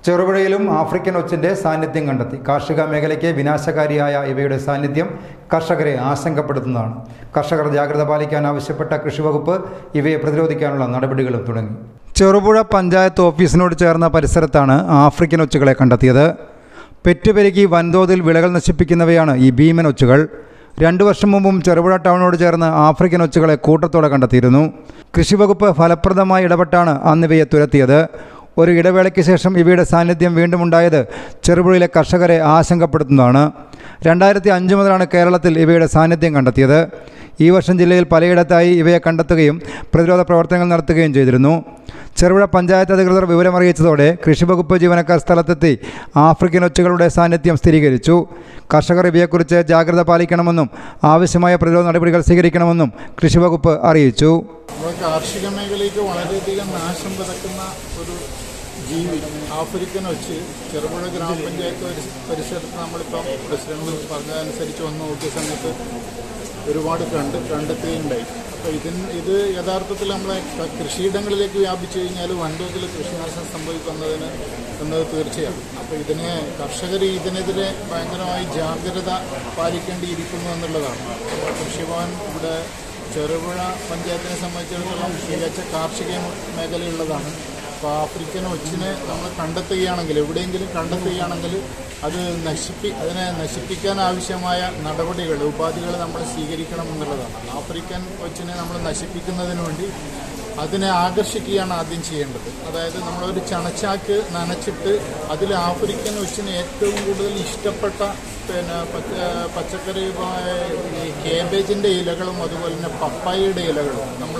ചെറുപുഴയിലും African ഒച്ചിന്റെ സാന്നിധ്യം കണ്ടെത്തി കാർഷിക മേഖലയ്ക്ക് വിനാശകാരിയായ ഇവയുടെ സാന്നിധ്യം കർഷകരെ ആശങ്കപ്പെടുത്തുന്നതാണ് കർഷകർ ജാഗ്രത പാലിക്കാൻ ആവശ്യപ്പെട്ട കൃഷിവകുപ്പ് ഇവയെ പ്രതിരോധിക്കാനുള്ള നടപടികളും തുടങ്ങി ചെറുപുഴ പഞ്ചായത്ത് ഓഫീസിനോട് ചേർന്ന പരിസരത്താണ് ആഫ്രിക്കൻ ഒച്ചുകളെ കണ്ടെത്തിയത് പെറ്റുപെരുകി വൻതോതിൽ വിളകൾ നശിപ്പിക്കുന്നവയാണ് ഈ ഭീമൻ ഒച്ചുകൾ രണ്ടു വർഷം മുമ്പും ചെറുപുഴ ടൗണിനോട് ചേർന്ന് ആഫ്രിക്കൻ ഒച്ചുകളെ കൂട്ടത്തോടെ കണ്ടെത്തിയിരുന്നു കൃഷിവകുപ്പ് ഫലപ്രദമായി ഇടപെട്ടാണ് അന്നിവയെ തുരത്തിയത് ഒരു ഇടവേളയ്ക്ക് ശേഷം ഇവയുടെ സാന്നിധ്യം വീണ്ടും ഉണ്ടായത് ചെറുപുഴയിലെ കർഷകരെ ആശങ്കപ്പെടുത്തുന്നതാണ് രണ്ടായിരത്തി അഞ്ച് മുതലാണ് കേരളത്തിൽ ഇവയുടെ സാന്നിധ്യം കണ്ടെത്തിയത് ഈ വർഷം ജില്ലയിൽ പലയിടത്തായി ഇവയെ കണ്ടെത്തുകയും പ്രതിരോധ പ്രവർത്തനങ്ങൾ നടത്തുകയും ചെയ്തിരുന്നു ചെറുപുഴ പഞ്ചായത്ത് അധികൃതർ വിവരമറിയിച്ചതോടെ കൃഷിവകുപ്പ് ജീവനക്കാർ സ്ഥലത്തെത്തി ആഫ്രിക്കൻ ഒച്ചുകളുടെ സാന്നിധ്യം സ്ഥിരീകരിച്ചു കർഷകർ ഇവയെക്കുറിച്ച് ജാഗ്രത പാലിക്കണമെന്നും ആവശ്യമായ പ്രതിരോധ നടപടികൾ സ്വീകരിക്കണമെന്നും കൃഷിവകുപ്പ് അറിയിച്ചു നമ്മുടെ കാർഷിക മേഖലയ്ക്ക് വളരെയധികം നാശം വിതക്കുന്ന ഒരു ജീവി ആഫ്രിക്കൻ വെച്ച് ചെറുപുഴ ഗ്രാമപഞ്ചായത്ത് പരിസ- പരിസരത്ത് നമ്മളിപ്പം പ്രസിഡന്റ് പറഞ്ഞതനുസരിച്ച് വന്ന് നോക്കിയ സമയത്ത് ഒരുപാട് കണ്ട് കണ്ടെത്തുകയുണ്ടായി അപ്പോൾ ഇതിന് ഇത് യഥാർത്ഥത്തിൽ നമ്മളെ ക- കൃഷിയിടങ്ങളിലേക്ക് വ്യാപിച്ചു കഴിഞ്ഞാൽ വൻതോതിൽ കൃഷിനാശം സംഭവിക്കുന്നതിന് എന്നത് തീർച്ചയാണ് അപ്പോൾ ഇതിനെ കർഷകർ ഇതിനെതിരെ ഭയങ്കരമായി ജാഗ്രത പാലിക്കേണ്ടിയിരിക്കുന്നു എന്നുള്ളതാണ് അപ്പോൾ കൃഷിഭവൻ ഇവിടെ ചെറുപുഴ പഞ്ചായത്തിനെ സംബന്ധിച്ചിടത്തോളം മികച്ച കാർഷിക മേഖലയുള്ളതാണ് അപ്പോൾ ആഫ്രിക്കൻ ഒച്ചിനെ നമ്മൾ കണ്ടെത്തുകയാണെങ്കിൽ എവിടെയെങ്കിലും കണ്ടെത്തുകയാണെങ്കിൽ അത് നശിപ്പി അതിനെ നശിപ്പിക്കാൻ ആവശ്യമായ നടപടികൾ ഉപാധികൾ നമ്മൾ സ്വീകരിക്കണം എന്നുള്ളതാണ് ആഫ്രിക്കൻ ഒച്ചിനെ നമ്മൾ നശിപ്പിക്കുന്നതിന് വേണ്ടി അതിനെ ആകർഷിക്കുകയാണ് ആദ്യം ചെയ്യേണ്ടത് അതായത് നമ്മളൊരു ചണച്ചാക്ക് നനച്ചിട്ട് അതിൽ ആഫ്രിക്കൻ ഒച്ചിന് ഏറ്റവും കൂടുതൽ ഇഷ്ടപ്പെട്ട പിന്നെ പച്ച പച്ചക്കറി വിഭവമായ ഈ കേബേജിൻ്റെ ഇലകളും അതുപോലെ തന്നെ പപ്പായയുടെ ഇലകളും നമ്മൾ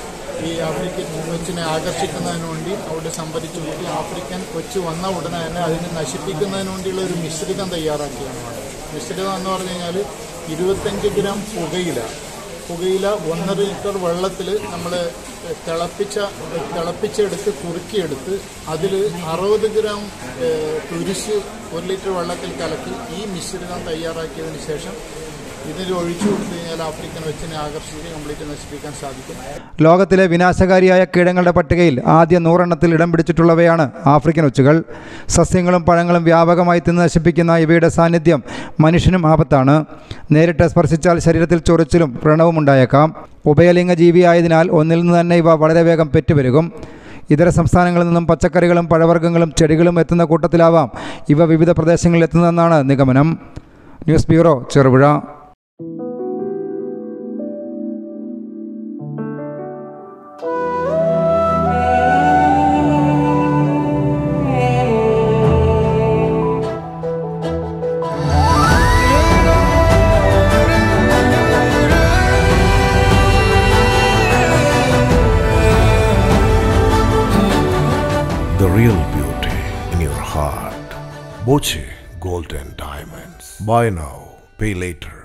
ഈ ആഫ്രിക്കൻ കൊച്ചിനെ ആകർഷിക്കുന്നതിന് വേണ്ടി അവിടെ സംഭരിച്ചു കൂട്ടി ആഫ്രിക്കൻ കൊച്ചു വന്ന ഉടനെ തന്നെ അതിനെ നശിപ്പിക്കുന്നതിന് വേണ്ടിയുള്ള ഒരു മിശ്രിതം തയ്യാറാക്കിയാണ് വേണ്ടത് മിശ്രിതം എന്ന് പറഞ്ഞു കഴിഞ്ഞാൽ ഇരുപത്തഞ്ച് ഗ്രാം പുകയില പുകയില ഒന്നര ലിറ്റർ വെള്ളത്തിൽ നമ്മൾ തിളപ്പിച്ച തിളപ്പിച്ചെടുത്ത് കുറുക്കിയെടുത്ത് അതിൽ അറുപത് ഗ്രാം ഏഹ്, തുരിശ് ഒരു ലിറ്റർ വെള്ളത്തിൽ കലക്കി ഈ മിശ്രിതം തയ്യാറാക്കിയതിന് ശേഷം ഇതിൽ ഒഴിച്ചു കൊടുത്തു കഴിഞ്ഞാൽ ആഫ്രിക്കൻ വെച്ചിനെ ആകർഷിച്ച് കംപ്ലീറ്റ് നശിപ്പിക്കാൻ സാധിക്കും ലോകത്തിലെ വിനാശകാരിയായ കീടങ്ങളുടെ പട്ടികയിൽ ആദ്യ നൂറെണ്ണത്തിൽ ഇടം പിടിച്ചിട്ടുള്ളവയാണ് ആഫ്രിക്കൻ ഒച്ചുകൾ സസ്യങ്ങളും പഴങ്ങളും വ്യാപകമായി തിന്ന് നശിപ്പിക്കുന്ന ഇവയുടെ സാന്നിധ്യം മനുഷ്യനും ആപത്താണ് നേരിട്ട് സ്പർശിച്ചാൽ ശരീരത്തിൽ ചൊറിച്ചിലും വ്രണവും ഉണ്ടായേക്കാം ഉഭയലിംഗ ജീവിയായതിനാൽ ഒന്നിൽ നിന്ന് തന്നെ ഇവ വളരെ വേഗം പെറ്റുപെരുകും ഇതര സംസ്ഥാനങ്ങളിൽ നിന്നും പച്ചക്കറികളും പഴവർഗ്ഗങ്ങളും ചെടികളും എത്തുന്ന കൂട്ടത്തിലാവാം ഇവ വിവിധ പ്രദേശങ്ങളിൽ എത്തുന്നതെന്നാണ് നിഗമനം news bureau Cherupuzha The real beauty in your heart. Boche Golden Diamonds. Buy now, pay later.